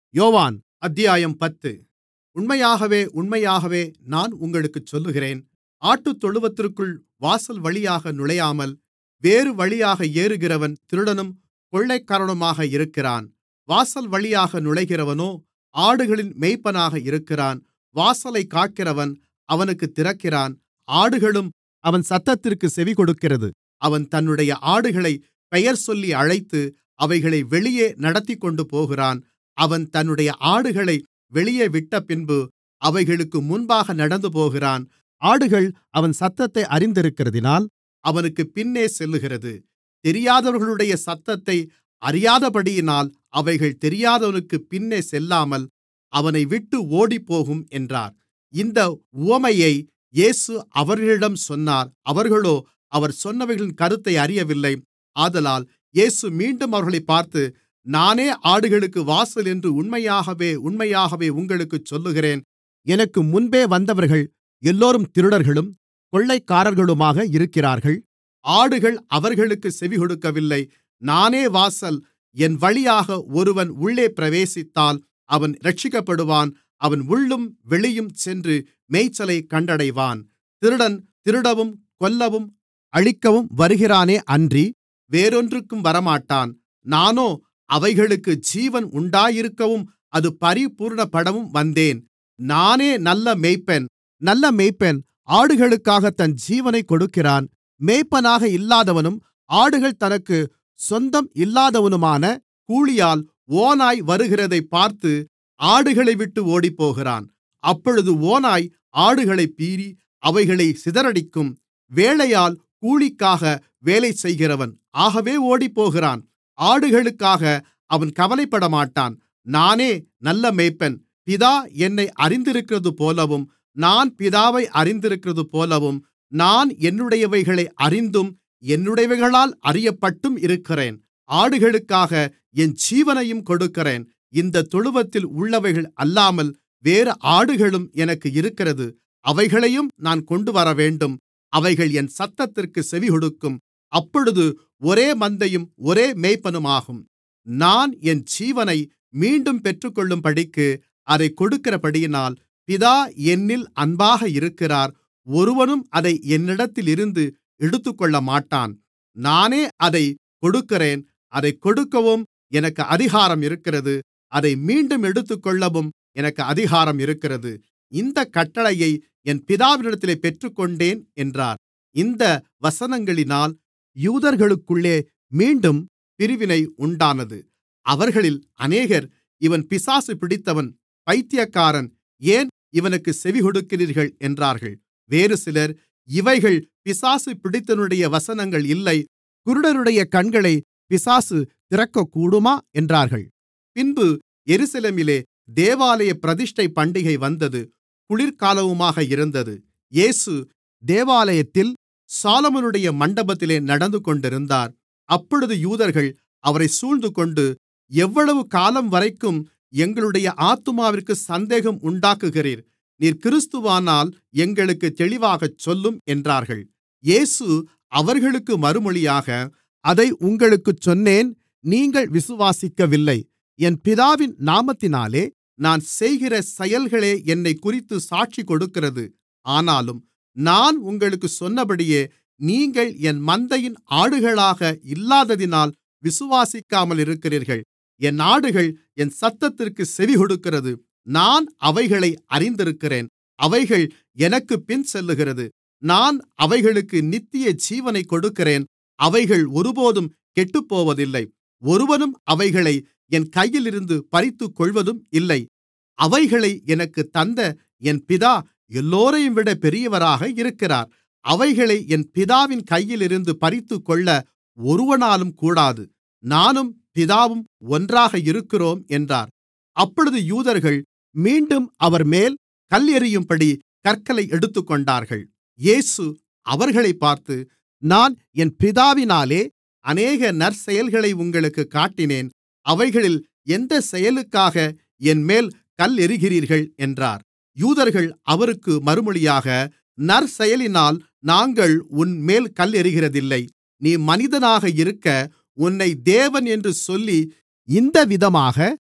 யோவான் அத்தியாயம் பத்து உண்மையாகவே உண்மையாகவே நான் உங்களுக்குச் சொல்லுகிறேன் ஆட்டுத்தொழுவத்திற்குள் வாசல்வழியாக நுழையாமல் வேறு வழியாக ஏறுகிறவன் திருடனும் கொள்ளைக்காரனுமாக இருக்கிறான் வாசல்வழியாக நுழைகிறவனோ ஆடுகளின் மேய்ப்பனாக இருக்கிறான் வாசலைக் காக்கிறவன் அவனுக்குத் திறக்கிறான் ஆடுகளும் அவன் சத்தத்திற்குச் செவிகொடுக்கிறது அவன் தன்னுடைய ஆடுகளைப் பெயர்சொல்லி அழைத்து அவைகளை வெளியே நடத்திக்கொண்டுபோகிறான் அவன் தன்னுடைய ஆடுகளை வெளியே விட்டபின்பு அவைகளுக்கு முன்பாக நடந்துபோகிறான் ஆடுகள் அவன் சத்தத்தை அறிந்திருக்கிறதினால் அவனுக்குப் பின்னே செல்லுகிறது தெரியாதவர்களுடைய சத்தத்தை அறியாதபடியினால் அவைகள் தெரியாதவனுக்குப் பின்னே செல்லாமல் அவனைவிட்டு ஓடிப்போகும் என்றார் இந்த உவமையை இயேசு அவர்களிடம் சொன்னார் அவர்களோ அவர் சொன்னவைகளின் கருத்தை அறியவில்லை ஆதலால் இயேசு மீண்டும் அவர்களைப் பார்த்து நானே ஆடுகளுக்கு வாசல் என்று உண்மையாகவே உண்மையாகவே உங்களுக்குச் சொல்லுகிறேன் எனக்கு முன்பே வந்தவர்கள் எல்லோரும் திருடர்களும் கொள்ளைக்காரர்களுமாக இருக்கிறார்கள் ஆடுகள் அவர்களுக்குச் செவிகொடுக்கவில்லை நானே வாசல் என் வழியாக ஒருவன் உள்ளே பிரவேசித்தால் அவன் இரட்சிக்கப்படுவான் அவன் உள்ளும் வெளியும் சென்று மேய்ச்சலைக் கண்டடைவான் திருடன் திருடவும் கொல்லவும் அழிக்கவும் வருகிறானே அன்றி வேறொன்றுக்கும் வரமாட்டான் நானோ அவைகளுக்கு ஜீவன் உண்டாயிருக்கவும் அது பரிபூரணப்படவும் வந்தேன் நானே நல்ல மேய்ப்பன் நல்ல மேய்ப்பன் ஆடுகளுக்காகத் தன் ஜீவனைக் கொடுக்கிறான் மேய்ப்பனாக இல்லாதவனும் ஆடுகள் தனக்குச் சொந்தம் இல்லாதவனுமான கூலியாள் ஓநாய் வருகிறதைப் பார்த்து ஆடுகளைவிட்டு ஓடிப்போகிறான் அப்பொழுது ஓநாய் ஆடுகளைப் பீறி அவைகளைச் சிதறடிக்கும் வேலையாள் கூலிக்காக வேலை செய்கிறவன் ஆகவே ஓடிப்போகிறான் ஆடுகளுக்காக அவன் கவலைப்படமாட்டான் நானே நல்ல மேய்ப்பன் பிதா என்னை அறிந்திருக்கிறதுபோலவும் நான் பிதாவை அறிந்திருக்கிறதுபோலவும் நான் என்னுடையவைகளை அறிந்தும் என்னுடையவைகளால் அறியப்பட்டும் இருக்கிறேன் ஆடுகளுக்காக என் ஜீவனையும் கொடுக்கிறேன் இந்தத் தொழுவத்தில் உள்ளவைகள் அல்லாமல் வேறு ஆடுகளும் எனக்கு இருக்கிறது அவைகளையும் நான் கொண்டுவரவேண்டும் அவைகள் என் சத்தத்திற்குச் செவிகொடுக்கும் அப்பொழுது ஒரே மந்தையும் ஒரே மேய்ப்பனுமாகும் நான் என் ஜீவனை மீண்டும் பெற்றுக்கொள்ளும்படிக்கு அதைக் கொடுக்கிறபடியினால் பிதா என்னில் அன்பாக இருக்கிறார் ஒருவனும் அதை என்னிடத்திலிருந்து எடுத்துக்கொள்ளமாட்டான் நானே அதைக் கொடுக்கிறேன் அதைக் கொடுக்கவும் எனக்கு அதிகாரம் இருக்கிறது அதை மீண்டும் எடுத்துக்கொள்ளவும் எனக்கு அதிகாரம் இருக்கிறது இந்தக் கட்டளையை என் பிதாவினிடத்திலே பெற்றுக்கொண்டேன் என்றார் இந்த வசனங்களினால் யூதர்களுக்குள்ளே மீண்டும் பிரிவினை உண்டானது அவர்களில் அநேகர் இவன் பிசாசு பிடித்தவன் பைத்தியக்காரன் ஏன் இவனுக்குச் செவிகொடுக்கிறீர்கள் என்றார்கள் வேறுசிலர் இவைகள் பிசாசு பிடித்தவனுடைய வசனங்கள் இல்லை குருடருடைய கண்களை பிசாசு திறக்கக்கூடுமா என்றார்கள் பின்பு எருசலேமிலே தேவாலய பிரதிஷ்டை பண்டிகை வந்தது குளிர்காலமுமாக இருந்தது இயேசு தேவாலயத்தில் சாலொமோனுடைய மண்டபத்திலே நடந்துகொண்டிருந்தார் அப்பொழுது யூதர்கள் அவரைச் சூழ்ந்துகொண்டு எவ்வளவு காலம்வரைக்கும் எங்களுடைய ஆத்துமாவிற்கு சந்தேகம் உண்டாக்குகிறீர் நீர் கிறிஸ்துவானால் எங்களுக்குத் தெளிவாகச் சொல்லும் என்றார்கள் இயேசு அவர்களுக்கு மறுமொழியாக அதை உங்களுக்குச் சொன்னேன் நீங்கள் விசுவாசிக்கவில்லை என் பிதாவின் நாமத்தினாலே நான் செய்கிற செயல்களே என்னைக்குறித்து சாட்சி கொடுக்கிறது ஆனாலும் நான் உங்களுக்குச் சொன்னபடியே நீங்கள் என் மந்தையின் ஆடுகளாக இல்லாததினால் விசுவாசிக்காமல் இருக்கிறீர்கள் என் ஆடுகள் என் சத்தத்திற்குச் செவிகொடுக்கிறது நான் அவைகளை அறிந்திருக்கிறேன் அவைகள் எனக்குப் பின்செல்லுகிறது நான் அவைகளுக்கு நித்திய ஜீவனைக் கொடுக்கிறேன் அவைகள் ஒருபோதும் கெட்டுப்போவதில்லை ஒருவனும் அவைகளை என் கையிலிருந்து பறித்துக்கொள்வதும் இல்லை அவைகளை எனக்குத் தந்த என் பிதா எல்லோரையும்விட பெரியவராக இருக்கிறார் அவைகளை என் பிதாவின் கையிலிருந்து பறித்துக்கொள்ள ஒருவனாலும் கூடாது நானும் பிதாவும் ஒன்றாக இருக்கிறோம் என்றார் அப்பொழுது யூதர்கள் மீண்டும் அவர்மேல் கல் எறியும்படி கற்களை எடுத்துக்கொண்டார்கள் இயேசு அவர்களைப் பார்த்து நான் என் பிதாவினாலே அநேக நற்செயல்களை உங்களுக்குக் காட்டினேன் அவைகளில் எந்தச் செயலுக்காக என்மேல் கல் எறிகிறீர்கள் என்றார் யூதர்கள் அவருக்கு மறுமொழியாக நற்செயலினால் நாங்கள் உன்மேல் கல் எறிகிறதில்லை நீ மனிதனாக இருக்க உன்னை தேவன் என்று சொல்லி இந்தவிதமாக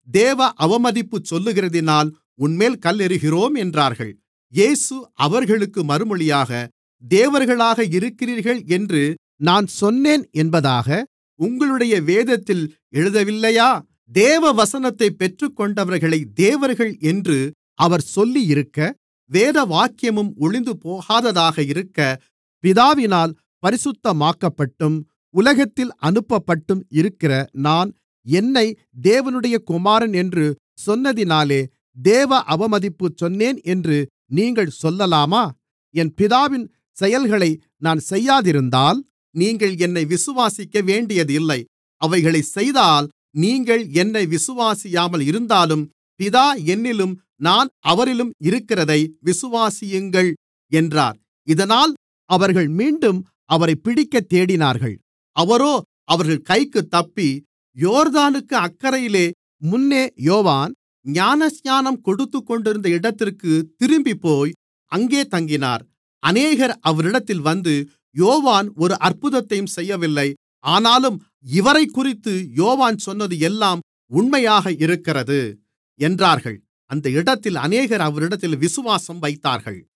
தேவ அவமதிப்பு சொல்லுகிறதினால் உன்மேல் கல்லெறிகிறோம் என்றார்கள் இயேசு அவர்களுக்கு மறுமொழியாக தேவர்களாக இருக்கிறீர்கள் என்று நான் சொன்னேன் என்பதாக உங்களுடைய வேதத்தில் எழுதவில்லையா தேவவசனத்தைப் பெற்றுக்கொண்டவர்களை தேவர்கள் என்று அவர் சொல்லியிருக்க வேதவாக்கியமும் ஒழிந்துபோகாததாக இருக்க பிதாவினால் பரிசுத்தமாக்கப்பட்டும் உலகத்தில் அனுப்பப்பட்டும் இருக்கிற நான் என்னை தேவனுடைய குமாரன் என்று சொன்னதினாலே தேவ அவமதிப்பு சொன்னேன் என்று நீங்கள் சொல்லலாமா என் பிதாவின் செயல்களை நான் செய்யாதிருந்தால் நீங்கள் என்னை விசுவாசிக்க வேண்டியதில்லை அவைகளைச் செய்தால் நீங்கள் என்னை விசுவாசியாமல் இருந்தாலும் பிதா என்னிலும் நான் அவரிலும் இருக்கிறதை விசுவாசியுங்கள் என்றார் இதனால் அவர்கள் மீண்டும் அவரைப் பிடிக்கத் தேடினார்கள் அவரோ அவர்கள் கைக்குத் தப்பி யோர்தானுக்கு அக்கரையிலே முன்னே யோவான் ஞானஸ்நானம் கொடுத்துக்கொண்டிருந்த இடத்திற்குத் திரும்பிப்போய் அங்கே தங்கினார் அநேகர் அவரிடத்தில் வந்து யோவான் ஒரு அற்புதத்தையும் செய்யவில்லை ஆனாலும் இவரைக்குறித்து யோவான் சொன்னது எல்லாம் உண்மையாக இருக்கிறது என்றார்கள் அந்த இடத்தில் அநேகர் அவரிடத்தில் விசுவாசம் வைத்தார்கள்